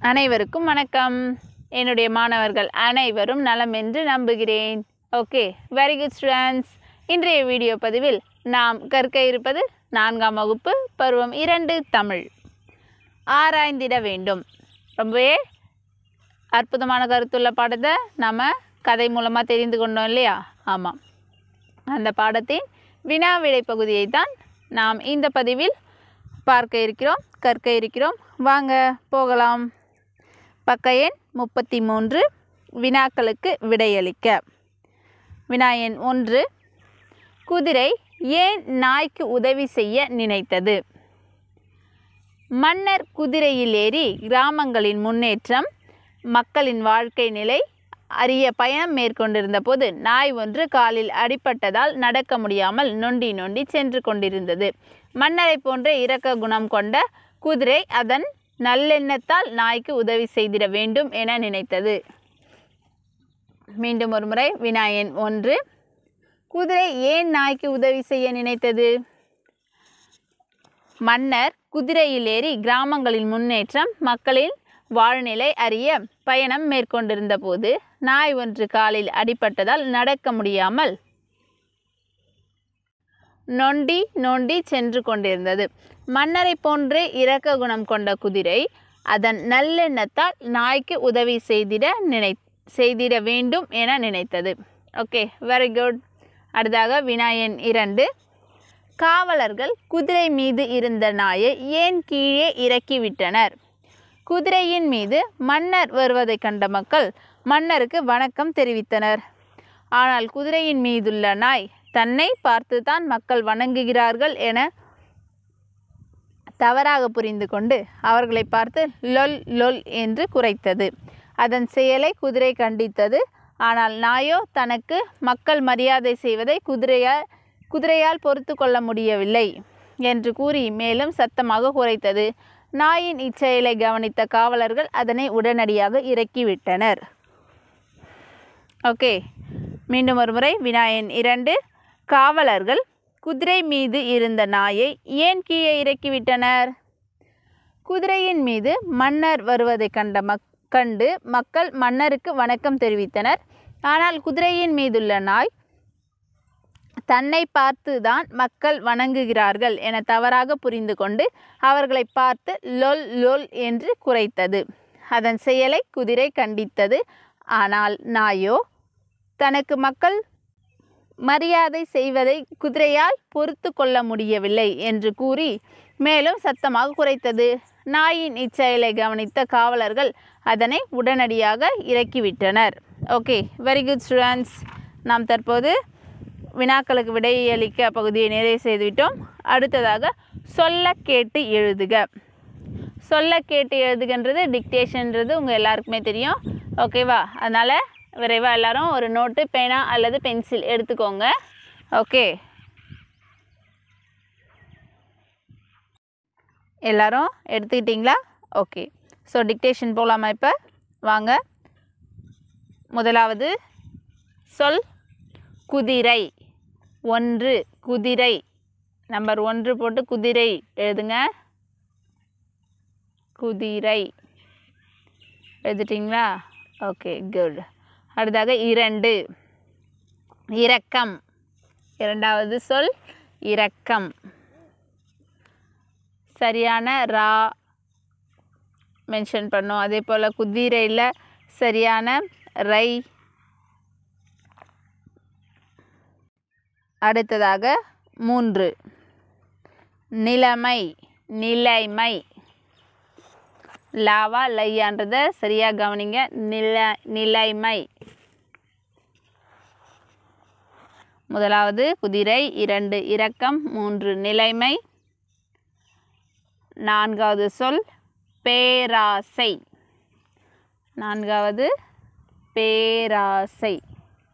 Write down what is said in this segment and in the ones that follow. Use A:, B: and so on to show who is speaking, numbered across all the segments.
A: அனைவருக்கும் வணக்கம் என்னுடைய மாணவர்கள் அனைவரும் நலம் என்று நம்புகிறேன் ஓகே வெரி குட் ஸ்டூடெண்ட்ஸ் இன்றைய வீடியோ பதிவில் நாம் கற்க இருப்பது நான்காம் வகுப்பு பருவம் இரண்டு தமிழ் ஆராய்ந்திட வேண்டும் ரொம்பவே அற்புதமான கருத்துள்ள பாடத்தை நாம் கதை மூலமாக தெரிந்து கொண்டோம் இல்லையா ஆமாம் அந்த பாடத்தின் வினா விடை பகுதியை தான் நாம் இந்த பதிவில் பார்க்க இருக்கிறோம் கற்க இருக்கிறோம் வாங்க போகலாம் பக்க எண் முப்பத்தி மூன்று வினாக்களுக்கு விடையளிக்க வினா எண் ஒன்று குதிரை ஏன் நாய்க்கு உதவி செய்ய நினைத்தது மன்னர் குதிரையில் ஏறி கிராமங்களின் முன்னேற்றம் மக்களின் வாழ்க்கை நிலை அறிய பயணம் மேற்கொண்டிருந்த போது நாய் ஒன்று காலில் அடிபட்டதால் நடக்க முடியாமல் நொண்டி நொண்டி சென்று கொண்டிருந்தது மன்னரை போன்ற இரக்க குணம் கொண்ட குதிரை அதன் நல்லெண்ணத்தால் நாய்க்கு உதவி செய்திட வேண்டும் என நினைத்தது மீண்டும் ஒரு முறை வினாயன் ஒன்று குதிரை ஏன் நாய்க்கு உதவி செய்ய நினைத்தது மன்னர் குதிரையில் ஏறி கிராமங்களின் முன்னேற்றம் மக்களின் வாழ்நிலை அறிய பயணம் மேற்கொண்டிருந்த போது நாய் ஒன்று காலில் அடிபட்டதால் நடக்க முடியாமல் நொண்டி நொண்டி சென்று கொண்டிருந்தது மன்னரை போன்று இரக்க குணம் கொண்ட குதிரை அதன் நல்லெண்ணத்தால் நாய்க்கு உதவி செய்திட நினை செய்திட வேண்டும் என நினைத்தது ஓகே வெரி குட் அடுத்ததாக வினாயன் இரண்டு காவலர்கள் குதிரை மீது இருந்த நாயை ஏன் கீழே இறக்கிவிட்டனர் குதிரையின் மீது மன்னர் வருவதைக் கண்ட மக்கள் மன்னருக்கு வணக்கம் தெரிவித்தனர் ஆனால் குதிரையின் மீதுள்ள நாய் தன்னை பார்த்துதான் மக்கள் வணங்குகிறார்கள் என தவறாக புரிந்து கொண்டு அவர்களை பார்த்து லொல் லொல் என்று குறைத்தது அதன் செயலை குதிரை கண்டித்தது ஆனால் நாயோ தனக்கு மக்கள் மரியாதை செய்வதை குதிரையால் குதிரையால் பொறுத்து கொள்ள முடியவில்லை என்று கூறி மேலும் சத்தமாக குறைத்தது நாயின் இச்செயலை கவனித்த காவலர்கள் அதனை உடனடியாக இறக்கிவிட்டனர் ஓகே மீண்டும் ஒரு முறை வினாயன் இரண்டு காவலர்கள் குதிரை மீது இருந்த நாயை ஏன் கீழே இறக்கிவிட்டனர் குதிரையின் மீது மன்னர் வருவதை கண்ட மக் கண்டு மக்கள் மன்னருக்கு வணக்கம் தெரிவித்தனர் ஆனால் குதிரையின் மீதுள்ள நாய் தன்னை பார்த்து தான் மக்கள் வணங்குகிறார்கள் என தவறாக புரிந்து கொண்டு அவர்களை பார்த்து லொல் லொல் என்று குறைத்தது அதன் செயலை குதிரை கண்டித்தது ஆனால் நாயோ தனக்கு மக்கள் மரியாதை செய்வதை குதிரையால் பொறுத்து கொள்ள முடியவில்லை என்று கூறி மேலும் சத்தமாக குறைத்தது நாயின் இச்செயலை கவனித்த காவலர்கள் அதனை உடனடியாக இறக்கிவிட்டனர் ஓகே வெரி குட் ஸ்டூடெண்ட்ஸ் நாம் தற்போது வினாக்களுக்கு விடையளிக்க பகுதியை நிறைவு செய்துவிட்டோம் அடுத்ததாக சொல்ல கேட்டு எழுதுக சொல்ல கேட்டு எழுதுகின்றது டிக்டேஷன்றது உங்கள் எல்லாருக்குமே தெரியும் ஓகேவா அதனால் விரைவாக எல்லாரும் ஒரு நோட்டு பேனா அல்லது பென்சில் எடுத்துக்கோங்க ஓகே எல்லாரும் எடுத்துக்கிட்டிங்களா ஓகே ஸோ டிக்டேஷன் போகலாமா இப்போ வாங்க முதலாவது சொல் குதிரை ஒன்று குதிரை நம்பர் ஒன்று போட்டு குதிரை எழுதுங்க குதிரை எழுதிட்டிங்களா ஓகே குட் அடுத்தாக இரண்டு இரக்கம் இரண்டாவது சொல் இரக்கம் சரியான ரா மென்ஷன் பண்ணோம் அதே போல் குதிரையில் சரியான ரை அடுத்ததாக மூன்று நிலைமை நிலைமை லாவா லையான்றதை சரியாக கவனிங்க நில நிலைமை முதலாவது குதிரை இரண்டு இரக்கம் மூன்று நிலைமை நான்காவது சொல் பேராசை நான்காவது பேராசை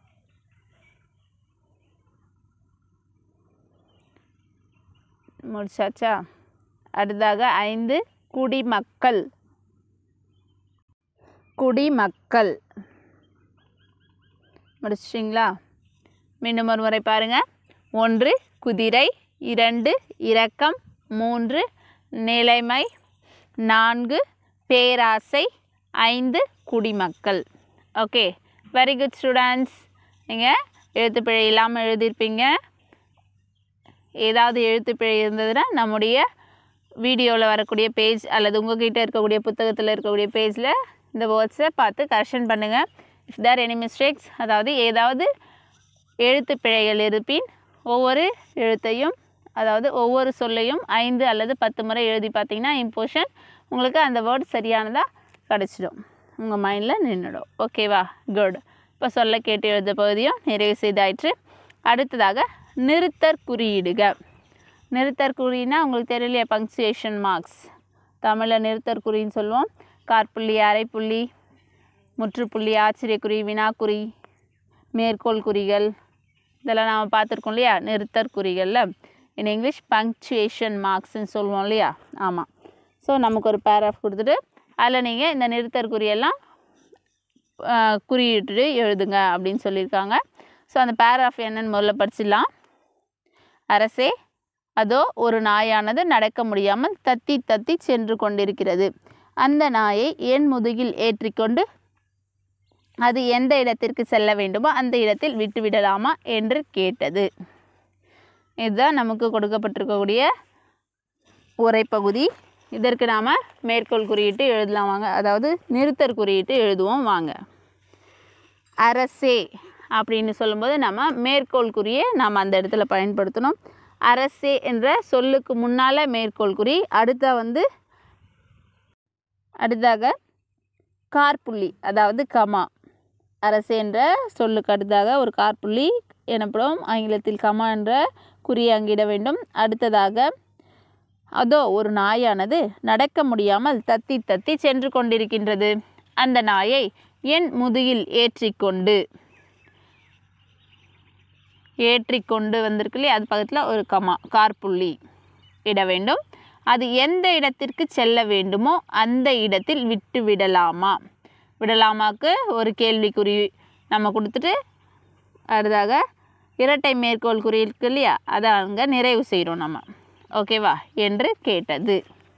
A: முடிச்சாச்சா அடுத்ததாக ஐந்து குடிமக்கள் குடிமக்கள் முடிச்சிட்டிங்களா மீண்டும் ஒரு முறை பாருங்கள் ஒன்று குதிரை இரண்டு இரக்கம் மூன்று நிலைமை நான்கு பேராசை ஐந்து குடிமக்கள் ஓகே வெரி குட் ஸ்டூடெண்ட்ஸ் நீங்கள் எழுத்துப்பிழை இல்லாமல் எழுதியிருப்பீங்க ஏதாவது எழுத்துப்பிழை இருந்ததுன்னா நம்முடைய வீடியோவில் வரக்கூடிய பேஜ் அல்லது உங்ககிட்ட இருக்கக்கூடிய புத்தகத்தில் இருக்கக்கூடிய பேஜில் இந்த வேர்ட்ஸை பார்த்து கரெக்ஷன் பண்ணுங்கள் இஃப் தேர் எனி மிஸ்டேக்ஸ் அதாவது ஏதாவது எழுத்து பிழைகள் இருப்பின் ஒவ்வொரு எழுத்தையும் அதாவது ஒவ்வொரு சொல்லையும் ஐந்து அல்லது பத்து முறை எழுதி பார்த்தீங்கன்னா இம்போஷன் உங்களுக்கு அந்த வேர்டு சரியானதாக கிடச்சிடும் உங்கள் மைண்டில் நின்றுடும் ஓகேவா குட் இப்போ சொல்ல கேட்டு எழுத பகுதியும் நிறைவு செய்தாயிற்று அடுத்ததாக நிறுத்தற் குறியீடுக நிறுத்தற் குறினா உங்களுக்கு தெரியலையா பங்க்சுவேஷன் மார்க்ஸ் தமிழில் நிறுத்தற் குறின்னு சொல்லுவோம் காற்புள்ளி அரைப்புள்ளி முற்றுப்புள்ளி ஆச்சரியக்குறி வினாக்குறி மேற்கோள் குறிகள் இதெல்லாம் நாம் பார்த்துருக்கோம் இல்லையா நிறுத்தற் குறிகளில் இன் இங்கிலீஷ் பங்க்சுவேஷன் மார்க்ஸ்ன்னு சொல்லுவோம் இல்லையா ஆமாம் ஸோ நமக்கு ஒரு பேராஃப் கொடுத்துட்டு அதில் நீங்கள் இந்த நிறுத்தற் குறியெல்லாம் ஆஹ், குறியிட்டு எழுதுங்க அப்படின்னு சொல்லியிருக்காங்க ஸோ அந்த பேராஃப் என்னன்னு முதல்ல படிச்சிடலாம் அரசே அதோ ஒரு நாயானது நடக்க முடியாமல் தத்தி தத்தி சென்று கொண்டிருக்கிறது அந்த நாயை என் முதுகில் ஏற்றிக்கொண்டு அது எந்த இடத்திற்கு செல்ல வேண்டுமோ அந்த இடத்தில் விட்டுவிடலாமா என்று கேட்டது இதுதான் நமக்கு கொடுக்கப்பட்டிருக்கக்கூடிய உரைப்பகுதி இதற்கு நாம் மேற்கோள் குறியிட்டு எழுதலாம் வாங்க அதாவது நிறுத்தற் குறியிட்டு எழுதுவோம் வாங்க அரசே அப்படின்னு சொல்லும்போது நம்ம மேற்கோள் குறியை நாம் அந்த இடத்துல பயன்படுத்தணும் அரசே என்ற சொல்லுக்கு முன்னால் மேற்கோள் குறி அடுத்த வந்து அடுத்தாக கார்புள்ளி அதாவது கமா அரசு என்ற சொல்லுக்கு அடுத்தாக ஒரு கார்புள்ளி எனப்படும் ஆங்கிலத்தில் கமா என்ற குறியை அங்கிட வேண்டும் அடுத்ததாக அதோ ஒரு நாயானது நடக்க முடியாமல் தத்தி தத்தி சென்று கொண்டிருக்கின்றது அந்த நாயை என் முதுகில் ஏற்றிக்கொண்டு ஏற்றிக்கொண்டு வந்திருக்கு இல்லையா அது பக்கத்தில் ஒரு கமா கார்புள்ளி இட வேண்டும் அது எந்த இடத்திற்கு செல்ல வேண்டுமோ அந்த இடத்தில் விட்டு விடலாமா விடலாமாக்கு ஒரு கேள்விக்குறி நம்ம கொடுத்துட்டு அடுத்ததாக இரட்டை மேற்கோள் குறி இருக்கு இல்லையா அதை அங்கே நிறைவு செய்கிறோம் நம்ம ஓகேவா என்று கேட்டது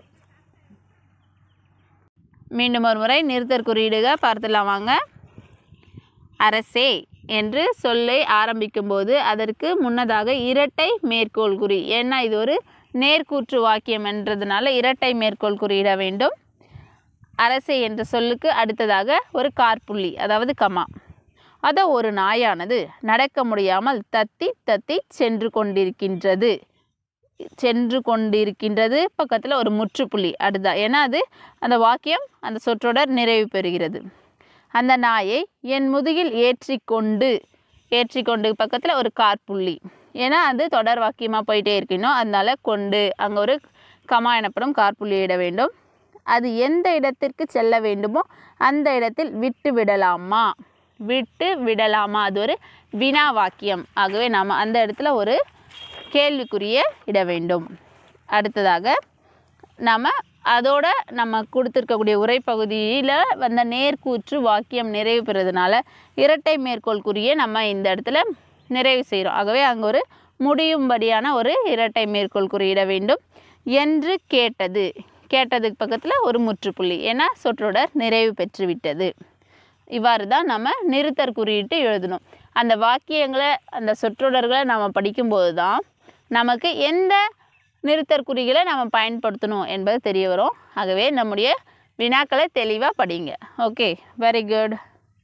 A: மீண்டும் ஒரு முறை நிறுத்தற் குறியீடுக பார்த்துலாம் வாங்க அரசே என்று சொல்லை ஆரம்பிக்கும்போது அதற்கு முன்னதாக இரட்டை மேற்கோள் குறி ஏன்னா இது ஒரு நேர்கூற்று வாக்கியம் என்றதுனால இரட்டை மேற்கோள் குறியிட வேண்டும் அரசே என்ற சொல்லுக்கு அடுத்ததாக ஒரு கார்புள்ளி அதாவது கமா அதோ ஒரு நாயானது நடக்க முடியாமல் தத்தி தத்தி சென்று கொண்டிருக்கின்றது சென்று கொண்டிருக்கின்றது பக்கத்தில் ஒரு முற்றுப்புள்ளி அடுத்தா ஏன்னா அது அந்த வாக்கியம் அந்த சொற்றொடர் நிறைவு பெறுகிறது அந்த நாயை என் முதுகில் ஏற்றிக்கொண்டு ஏற்றிக்கொண்டு பக்கத்தில் ஒரு கார்புள்ளி ஏன்னா அது தொடர் வாக்கியமாக போயிட்டே இருக்கணும் அதனால கொண்டு அங்கே ஒரு கமா எனப்படும் கார்புள்ளி இட வேண்டும் அது எந்த இடத்திற்கு செல்ல வேண்டுமோ அந்த இடத்தில் விட்டு விடலாமா விட்டு விடலாமா அது ஒரு வினா வாக்கியம் ஆகவே நாம் அந்த இடத்துல ஒரு கேள்விக்குரிய இட வேண்டும் அடுத்ததாக நாம் அதோட நம்ம கொடுத்துருக்கக்கூடிய உரைப்பகுதியில் வந்த நேர்கூற்று வாக்கியம் நிறைவு பெறதுனால இரட்டை மேற்கோள் குறியை நம்ம இந்த இடத்துல நிறைவு செய்கிறோம் ஆகவே அங்கே ஒரு முடியும்படியான ஒரு இரட்டை மேற்கோள் குறியிட வேண்டும் என்று கேட்டது கேட்டதுக்கு பக்கத்தில் ஒரு முற்றுப்புள்ளி ஏன்னா சொற்றொடர் நிறைவு பெற்றுவிட்டது இவ்வாறு தான் நம்ம நிறுத்தற் குறியிட்டு எழுதணும் அந்த வாக்கியங்களை அந்த சொற்றொடர்களை நம்ம படிக்கும்போது தான் நமக்கு எந்த நிறுத்தற் குறிகளை நம்ம பயன்படுத்தணும் என்பது தெரிய வரும் ஆகவே நம்முடைய வினாக்களை தெளிவாக படிங்க ஓகே வெரி குட்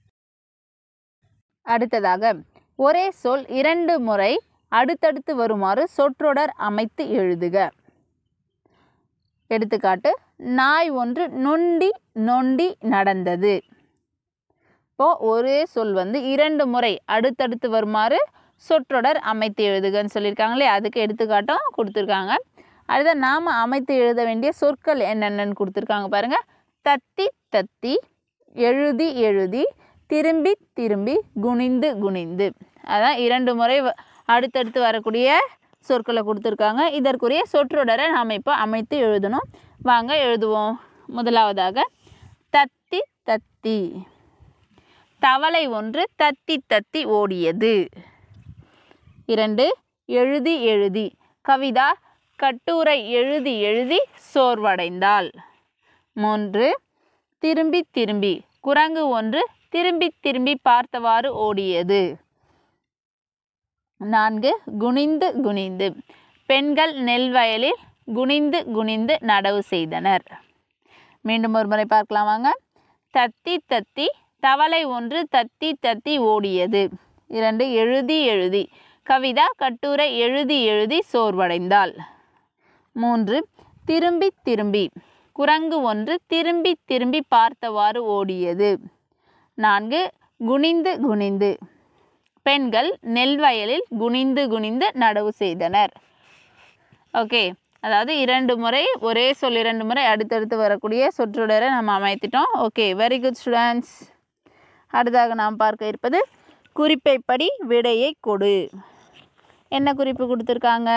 A: அடுத்ததாக ஒரே சொல் இரண்டு முறை அடுத்தடுத்து வருமாறு சொற்றொடர் அமைத்து எழுதுக எடுத்துக்காட்டு நாய் ஒன்று நொண்டி நொண்டி நடந்தது இப்போ ஒரே சொல் வந்து இரண்டு முறை அடுத்தடுத்து வருமாறு சொற்றொடர் அமைத்து எழுதுகன்னு சொல்லியிருக்காங்களே அதுக்கு எடுத்துக்காட்டும் கொடுத்துருக்காங்க அடுத்த நாம் அமைத்து எழுத வேண்டிய சொற்கள் என்னென்னு கொடுத்துருக்காங்க பாருங்கள் தத்தி தத்தி எழுதி எழுதி திரும்பி திரும்பி குனிந்து குனிந்து அதான் இரண்டு முறை வ- அடுத்தடுத்து வரக்கூடிய சொற்களை கொடுத்துருக்காங்க இதற்குரிய சொற்றொடரை நாம் இப்போ அமைத்து எழுதணும் வாங்க எழுதுவோம் முதலாவதாக தத்தி தத்தி தவளை ஒன்று தத்தி தத்தி ஓடியது இரண்டு எழுதி எழுதி கவிதா கட்டுரை எழுதி எழுதி சோர்வடைந்தாள் மூன்று திரும்பி திரும்பி குரங்கு ஒன்று திரும்பி திரும்பி பார்த்தவாறு ஓடியது நான்கு குனிந்து குனிந்து பெண்கள் நெல் வயலில் குனிந்து குனிந்து நடவு செய்தனர் மீண்டும் ஒரு முறை பார்க்கலாம் வாங்க தத்தி தத்தி தவளை ஒன்று தத்தி தத்தி ஓடியது இரண்டு எழுதி எழுதி கவிதா கட்டுரை எழுதி எழுதி சோர்வடைந்தாள் மூன்று திரும்பி திரும்பி குரங்கு ஒன்று திரும்பி திரும்பி பார்த்தவாறு ஓடியது நான்கு குனிந்து குனிந்து பெண்கள் நெல் வயலில் குனிந்து குனிந்து நடவு செய்தனர் ஓகே அதாவது இரண்டு முறை ஒரே சொல் இரண்டு முறை அடுத்தடுத்து வரக்கூடிய சொற்றொடரை நம்ம அமைத்துட்டோம் ஓகே வெரி குட் ஸ்டூடெண்ட்ஸ் அடுத்ததாக நாம் பார்க்க இருப்பது குறிப்பைப்படி விடையை கொடு என்ன குறிப்பு கொடுத்துருக்காங்க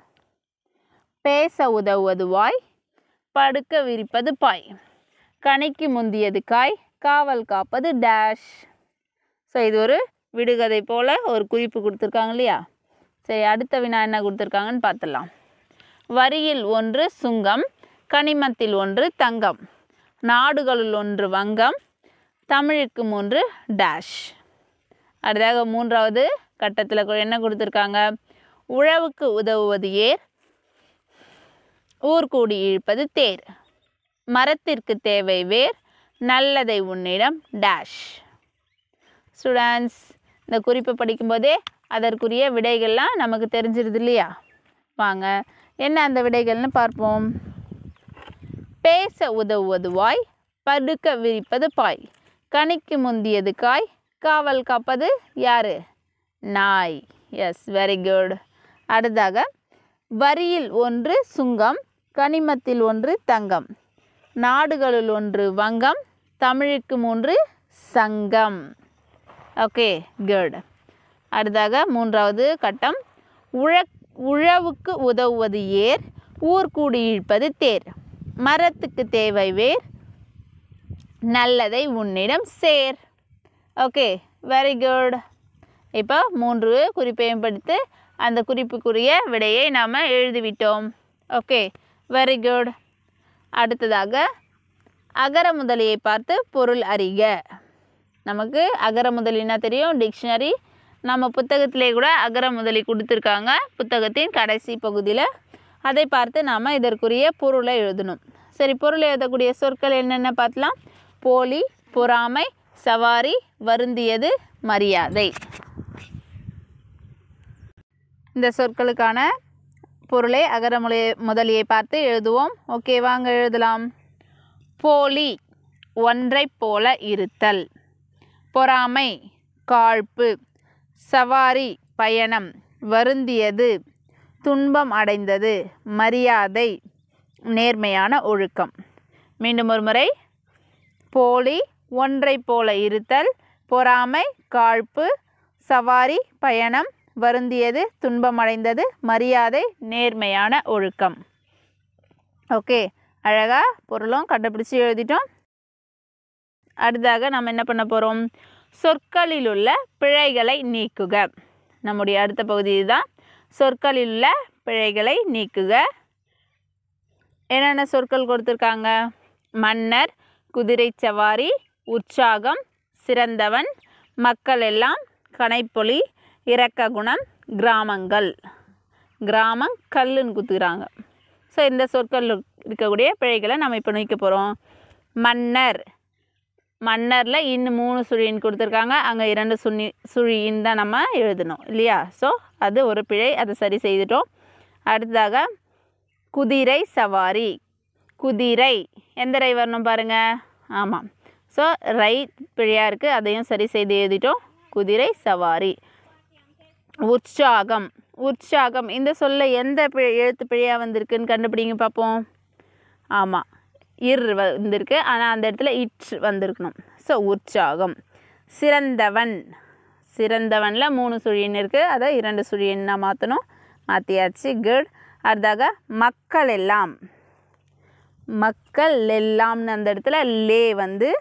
A: பேச உதவுவது வாய் படுக்க விரிப்பது பாய் கணிக்கு முந்தியது காய் காவல் காப்பது டேஷ் ஸோ இது ஒரு விடுகதை போல் ஒரு குறிப்பு கொடுத்துருக்காங்க இல்லையா சரி அடுத்த வினா என்ன கொடுத்துருக்காங்கன்னு பார்த்துடலாம் வரியில் ஒன்று சுங்கம் கனிமத்தில் ஒன்று தங்கம் நாடுகளுள் ஒன்று வங்கம் தமிழுக்கு மூன்று டேஷ் அடுத்ததாக மூன்றாவது கட்டத்தில் கு- என்ன கொடுத்துருக்காங்க உழவுக்கு உதவுவது ஏர் ஊர்கூடி இழுப்பது தேர் மரத்திற்கு தேவை வேர் நல்லதை உன்னிடம் டேஷ் ஸ்டூடெண்ட்ஸ் இந்த குறிப்பை படிக்கும்போதே அதற்குரிய விடைகள்லாம் நமக்கு தெரிஞ்சிருது இல்லையா வாங்க என்ன அந்த விடைகள்னு பார்ப்போம் பேச உதவுவது வாய் படுக்க விரிப்பது பாய் கனிக்கு முந்தியது காய் காவல் காப்பது யாரு நாய் எஸ் வெரி குட் அடுத்ததாக வரியில் ஒன்று சுங்கம் கனிமத்தில் ஒன்று தங்கம் நாடுகளுள் ஒன்று வங்கம் தமிழுக்கு மூன்று சங்கம் ஓகே குட் அடுத்ததாக மூன்றாவது கட்டம் உழ உழவுக்கு உதவுவது ஏர் ஊர்கூடி இழுப்பது தேர் மரத்துக்கு தேவை வேர் நல்லதை உன்னிடம் சேர் ஓகே வெரி குட் இப்போ மூன்று குறிப்பையும் படித்து அந்த குறிப்புக்குரிய விடையை நாம் எழுதிவிட்டோம் ஓகே வெரி குட் அடுத்ததாக அகர முதலியை பார்த்து பொருள் அறிக நமக்கு அகர முதலின்னா தெரியும் டிக்ஷனரி நம்ம புத்தகத்திலே கூட அகர முதலி கொடுத்துருக்காங்க புத்தகத்தின் கடைசி பகுதியில் அதை பார்த்து நாம் இதற்குரிய பொருளை எழுதணும் சரி பொருள் எழுதக்கூடிய சொற்கள் என்னென்ன பார்க்கலாம் போலி பொறாமை சவாரி வருந்தியது மரியாதை இந்த சொற்களுக்கான பொருளை அகர முலை முதலியை பார்த்து எழுதுவோம் ஓகே வாங்க எழுதலாம் போலி ஒன்றைப் போல இருத்தல் பொறாமை காழ்ப்பு சவாரி பயணம் வருந்தியது துன்பம் அடைந்தது மரியாதை நேர்மையான ஒழுக்கம் மீண்டும் ஒரு முறை போலி ஒன்றைப் போல இருத்தல் பொறாமை காழ்ப்பு சவாரி பயணம் வருந்தியது துன்பமடைந்தது மரியாதை நேர்மையான ஒழுக்கம் ஓகே அழகா பொருளும் கண்டுபிடிச்சு எழுதிட்டோம் அடுத்ததாக நம்ம என்ன பண்ண போகிறோம் சொற்களில் உள்ள பிழைகளை நீக்குக நம்முடைய அடுத்த பகுதி தான் சொற்களில் உள்ள பிழைகளை நீக்குக என்னென்ன சொற்கள் கொடுத்துருக்காங்க மன்னர் குதிரை சவாரி உற்சாகம் சிறந்தவன் மக்கள் எல்லாம் கனைப்பொலி இரக்க குணம் கிராமங்கள் கிராமம் கல்லுன்னு குத்துக்கிறாங்க ஸோ இந்த சொற்கள் இருக்கக்கூடிய பிழைகளை நம்ம இப்போ நீக்க போகிறோம் மன்னர் மன்னரில் இன்னும் மூணு சுழின்னு கொடுத்துருக்காங்க அங்கே இரண்டு சுழி சுழின்னு தான் நம்ம எழுதணும் இல்லையா ஸோ அது ஒரு பிழை அதை சரி செய்துட்டோம் அடுத்ததாக குதிரை சவாரி குதிரை எந்த ரை வரணும் பாருங்கள் ஆமாம் ஸோ ரை பிழையாக இருக்குது அதையும் சரி செய்து எழுதிட்டோம் குதிரை சவாரி உற்சாகம் உற்சாகம் இந்த சொல்ல எந்த பிழை எழுத்து பிழையாக வந்திருக்குன்னு கண்டுபிடிங்க பார்ப்போம் ஆமாம் இர் வந்திருக்கு ஆனால் அந்த இடத்துல இட் வந்திருக்கணும் ஸோ உற்சாகம் சிறந்தவன் சிறந்தவனில் மூணு சுழின்னு இருக்குது அதை இரண்டு சுழின்னா மாற்றணும் மாற்றியாச்சு குட் அடுத்தாக மக்கள் எல்லாம் மக்கள் எல்லாம்னு அந்த இடத்துல லே வந்து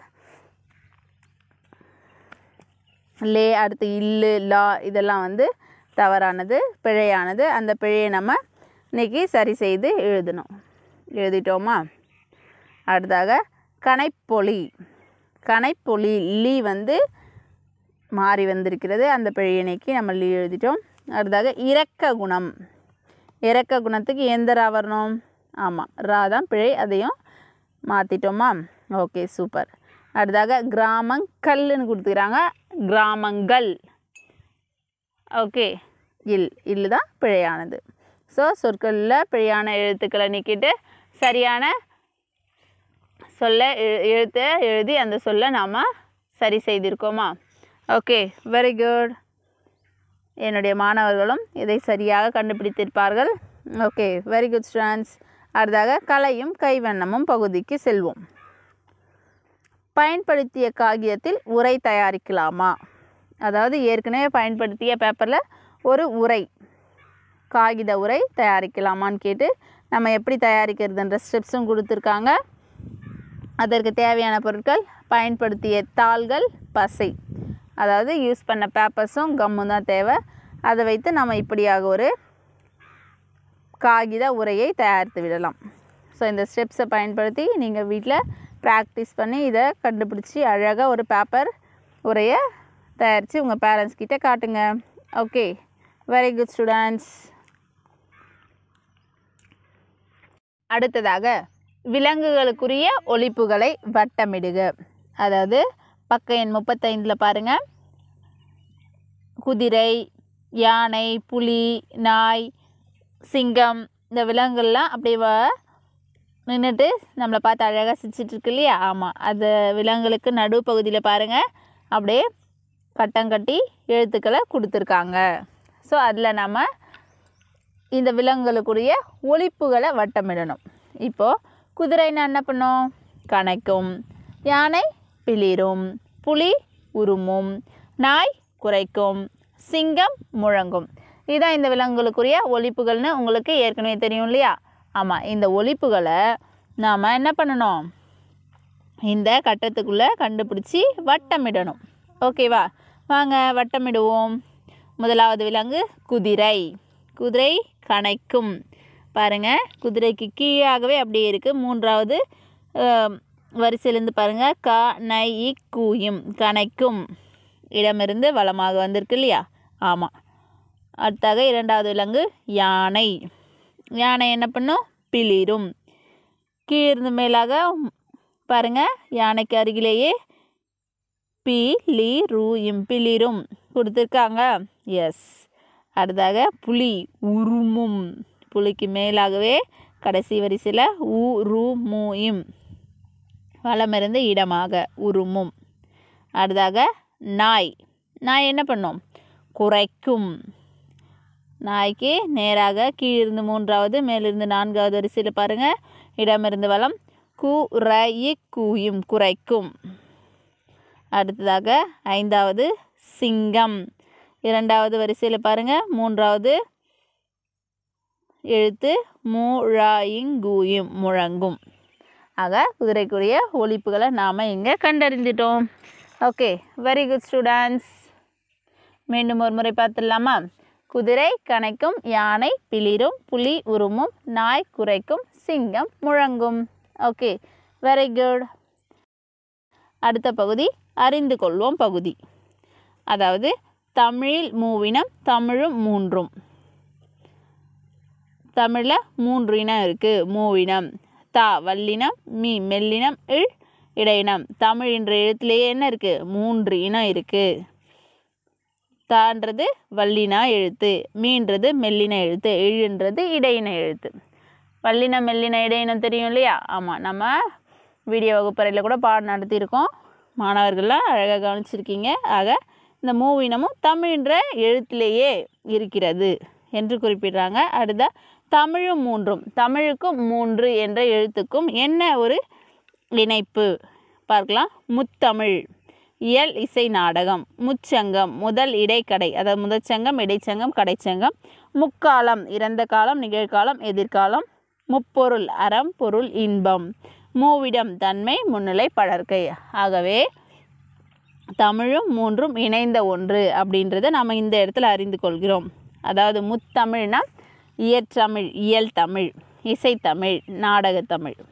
A: லே அடுத்து இல்லு லா இதெல்லாம் வந்து தவறானது பிழையானது அந்த பிழையை நம்ம இன்னைக்கு சரி செய்து எழுதணும் எழுதிட்டோமா அடுத்தாக கனைப்பொலி கனைப்பொலி லீ வந்து மாறி வந்திருக்கிறது அந்த பிழையை நீக்கி நம்ம லீ எழுதிட்டோம் அடுத்ததாக இரக்க குணம் இரக்க குணத்துக்கு எந்த ரா வரணும் ஆமாம் ரா தான் பிழை அதையும் மாற்றிட்டோமா ஓகே சூப்பர் அடுத்ததாக கிராமங்கல்னு கொடுத்துக்கிறாங்க கிராமங்கள் ஓகே இல் இல்லு தான் பிழையானது ஸோ சொற்களில் பிழையான எழுத்துக்களை நீக்கிட்டு சரியான சொல்ல எழு- எழுத்தை எழுதி அந்த சொல்லை நாம் சரி செய்திருக்கோமா ஓகே வெரி குட் என்னுடைய மாணவர்களும் இதை சரியாக கண்டுபிடித்திருப்பார்கள் ஓகே வெரி குட் ஸ்டூடெண்ட்ஸ் அடுத்ததாக கலையும் கைவண்ணமும் பகுதிக்கு செல்வோம் பயன்படுத்திய காகிதத்தில் உரை தயாரிக்கலாமா அதாவது ஏற்கனவே பயன்படுத்திய பேப்பரில் ஒரு உரை காகித உரை தயாரிக்கலாமான்னு கேட்டு நம்ம எப்படி தயாரிக்கிறதுன்ற ஸ்டெப்ஸும் கொடுத்துருக்காங்க அதற்கு தேவையான பொருட்கள் பயன்படுத்திய தாள்கள் பசை அதாவது யூஸ் பண்ண பேப்பர்ஸும் கம்மும் தான் தேவை அதை வைத்து நம்ம இப்படியாக ஒரு காகித உரையை தயாரித்து விடலாம் ஸோ இந்த ஸ்டெப்ஸை பயன்படுத்தி நீங்கள் வீட்டில் ப்ராக்டிஸ் பண்ணி இதை கண்டுபிடிச்சி அழகாக ஒரு பேப்பர் உரையை தயாரித்து உங்கள் பேரண்ட்ஸ் கிட்ட காட்டுங்க ஓகே வெரி குட் ஸ்டூடெண்ட்ஸ் அடுத்ததாக விலங்குகளுக்குரிய ஒலிப்புகளை வட்டமிடுக அதாவது பக்க எண் முப்பத்தைந்தில் பாருங்கள் குதிரை யானை புலி நாய் சிங்கம் இந்த விலங்குகள்லாம் அப்படியே வ- நின்றுட்டு நம்மளை பார்த்து அழகாக சிரிச்சிட்டு இருக்கு இல்லையா ஆமாம் அந்த விலங்குகளுக்கு நடுப்பகுதியில் பாருங்கள் அப்படியே கட்டம் கட்டி எழுத்துக்களை கொடுத்துருக்காங்க ஸோ அதில் நம்ம இந்த விலங்குகளுக்குரிய ஒலிப்புகளை வட்டமிடணும் இப்போது குதிரைன்னா என்ன பண்ணும் கணைக்கும் யானை பிளிரும் புலி உருமும் நாய் குரைக்கும் சிங்கம் முழங்கும் இதுதான் இந்த விலங்குகளுக்குரிய ஒலிப்புகள்னு உங்களுக்கு ஏற்கனவே தெரியும் இல்லையா ஆமாம் இந்த ஒலிப்புகளை நாம் என்ன பண்ணணும் இந்த கட்டத்துக்குள்ளே கண்டுபிடிச்சி வட்டமிடணும் ஓகேவா வாங்க வட்டமிடுவோம் முதலாவது விலங்கு குதிரை குதிரை கணைக்கும் பாருங்க குதிரைக்கு கீழாகவே அப்படியே இருக்குது மூன்றாவது அஹ், வரிசையிலேருந்து பாருங்கள் க நை இ, கூயும் கணைக்கும் இடமிருந்து வளமாக வந்திருக்கு இல்லையா ஆமாம் அடுத்தாக இரண்டாவது விலங்கு யானை யானை என்ன பண்ணும் பிளிரும் கீழிருந்து மேலாக பாருங்க யானைக்கு அருகிலேயே பி லி ரூ இம் பிளிரும் கொடுத்துருக்காங்க எஸ் அடுத்தாக புலி உருமும் புலிக்கு மேலாகவே கடைசி வரிசையில் உ ரு மு இம் வலமிருந்து இடமாக உருமும் அடுத்தாக நாய் நாய் என்ன பண்ணும் குறைக்கும் நாய்க்கு நேராக கீழிருந்து மூன்றாவது மேலிருந்து நான்காவது வரிசையில் பாருங்கள் இடமிருந்து வலம் கு ர இ கூயும் குறைக்கும் அடுத்ததாக ஐந்தாவது சிங்கம் இரண்டாவது வரிசையில் பாருங்கள் மூன்றாவது எழுத்து மு ழா இங் கூயும் முழங்கும் ஆக குதிரைக்குரிய ஒலிப்புகளை நாம் இங்கே கண்டறிந்துட்டோம் ஓகே வெரி குட் ஸ்டூடெண்ட்ஸ் மீண்டும் ஒரு முறை பார்த்துடலாமா குதிரை கணைக்கும் யானை பிளிரும் புலி உருமும் நாய் குரைக்கும் சிங்கம் முழங்கும் ஓகே வெரி குட் அடுத்த பகுதி அறிந்து கொள்வோம் பகுதி அதாவது தமிழில் மூவினம் தமிழும் மூன்றும் தமிழில் மூன்று இனம் இருக்குது மூவினம் தா வல்லினம் மீ மெல்லினம் இழ் இடையினம் தமிழ் என்ற எழுத்துலேயே என்ன இருக்குது மூன்று இனம் இருக்குது தான்றது வல்லினா எழுத்து மீன்றது மெல்லின எழுத்து இழுன்றது இடையின எழுத்து வல்லின மெல்லின இடையினம் தெரியும் இல்லையா ஆமாம் நம்ம வீடியோ வகுப்பறையில் கூட பாடம் நடத்தியிருக்கோம் மாணவர்கள்லாம் அழகாக கவனிச்சிருக்கீங்க ஆக இந்த மூவினமும் தமிழ்ன்ற எழுத்திலேயே இருக்கிறது என்று குறிப்பிடுறாங்க அடுத்த தமிழும் மூன்றும் தமிழுக்கும் மூன்று என்ற எழுத்துக்கும் என்ன ஒரு இணைப்பு பார்க்கலாம் முத்தமிழ் இயல் இசை நாடகம் முச்சங்கம் முதல் இடைக்கடை அதாவது முதற்சங்கம் இடைச்சங்கம் கடைச்சங்கம் முக்காலம் இறந்த காலம் நிகழ்காலம் எதிர்காலம் முப்பொருள் அறம் பொருள் இன்பம் மூவிடம் தன்மை முன்னிலை படர்க்கை ஆகவே தமிழும் மூன்றும் இணைந்த ஒன்று அப்படின்றத நம்ம இந்த இடத்துல அறிந்து கொள்கிறோம் அதாவது முத்தமிழ்னா இயற்றமிழ் இயல் தமிழ் இசைத்தமிழ் நாடகத்தமிழ்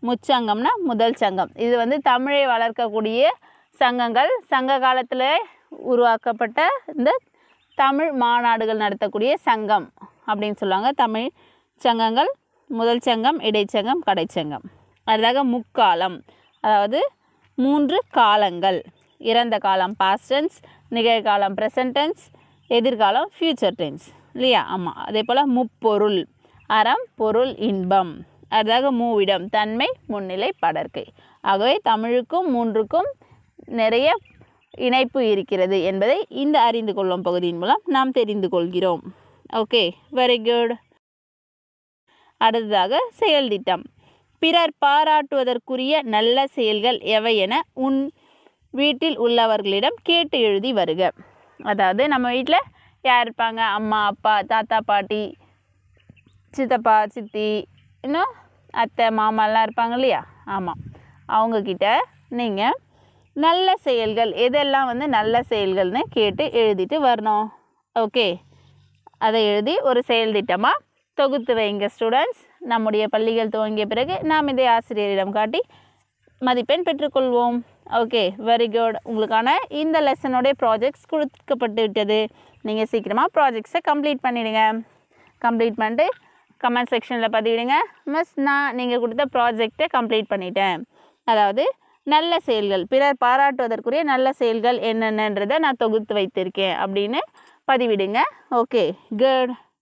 A: முச்சங்கம்னா முதல் சங்கம் இது வந்து தமிழை வளர்க்கக்கூடிய சங்கங்கள் சங்க காலத்தில் உருவாக்கப்பட்ட இந்த தமிழ் மாநாடுகள் நடத்தக்கூடிய சங்கம் அப்படின்னு சொல்லுவாங்க தமிழ் சங்கங்கள் முதல் சங்கம் இடைச்சங்கம் கடைச்சங்கம் அடுத்ததாக முக்காலம் அதாவது மூன்று காலங்கள் இறந்த காலம் பாஸ்ட் டென்ஸ் நிகழ்காலம் ப்ரெசன்ட் டென்ஸ் எதிர்காலம் ஃப்யூச்சர் டென்ஸ் இல்லையா ஆமாம் அதே போல் முப்பொருள் அறம் பொருள் இன்பம் அடுத்ததாக மூவிடம் தன்மை முன்னிலை படர்க்கை ஆகவே தமிழுக்கும் மூன்றுக்கும் நிறைய இணைப்பு இருக்கிறது என்பதை இந்த அறிந்து கொள்ளும் பகுதியின் மூலம் நாம் தெரிந்து கொள்கிறோம் ஓகே வெரி குட் அடுத்ததாக செயல் திட்டம் பிறர் பாராட்டுவதற்குரிய நல்ல செயல்கள் எவை என உன் வீட்டில் உள்ளவர்களிடம் கேட்டு எழுதி வருக அதாவது நம்ம வீட்டில் யார் இருப்பாங்க அம்மா அப்பா தாத்தா பாட்டி சித்தப்பா சித்தி இன்னும் அத்தை மாமாலாம் இருப்பாங்க இல்லையா ஆமாம் அவங்கக்கிட்ட நீங்கள் நல்ல செயல்கள் எதெல்லாம் வந்து நல்ல செயல்கள்னு கேட்டு எழுதிட்டு வரணும் ஓகே அதை எழுதி ஒரு செயல் திட்டமாக தொகுத்து வைங்க ஸ்டூடெண்ட்ஸ் நம்முடைய பள்ளிகள் துவங்கிய பிறகு நாம் இதை ஆசிரியரிடம் காட்டி மதிப்பெண் பெற்றுக்கொள்வோம் ஓகே வெரி குட் உங்களுக்கான இந்த லெசனுடைய ப்ராஜெக்ட்ஸ் கொடுக்கப்பட்டு விட்டது நீங்கள் சீக்கிரமாக ப்ராஜெக்ட்ஸை கம்ப்ளீட் பண்ணிவிடுங்க கம்ப்ளீட் பண்ணிட்டு கமெண்ட் செக்ஷனில் பதிவிடுங்க மிஸ் நான் நீங்கள் கொடுத்த ப்ராஜெக்டை கம்ப்ளீட் பண்ணிட்டேன் அதாவது நல்ல செயல்கள் பிறர் பாராட்டுவதற்குரிய நல்ல செயல்கள் என்னென்னன்றதை நான் தொகுத்து வைத்திருக்கேன் அப்படின்னு பதிவிடுங்க ஓகே குட்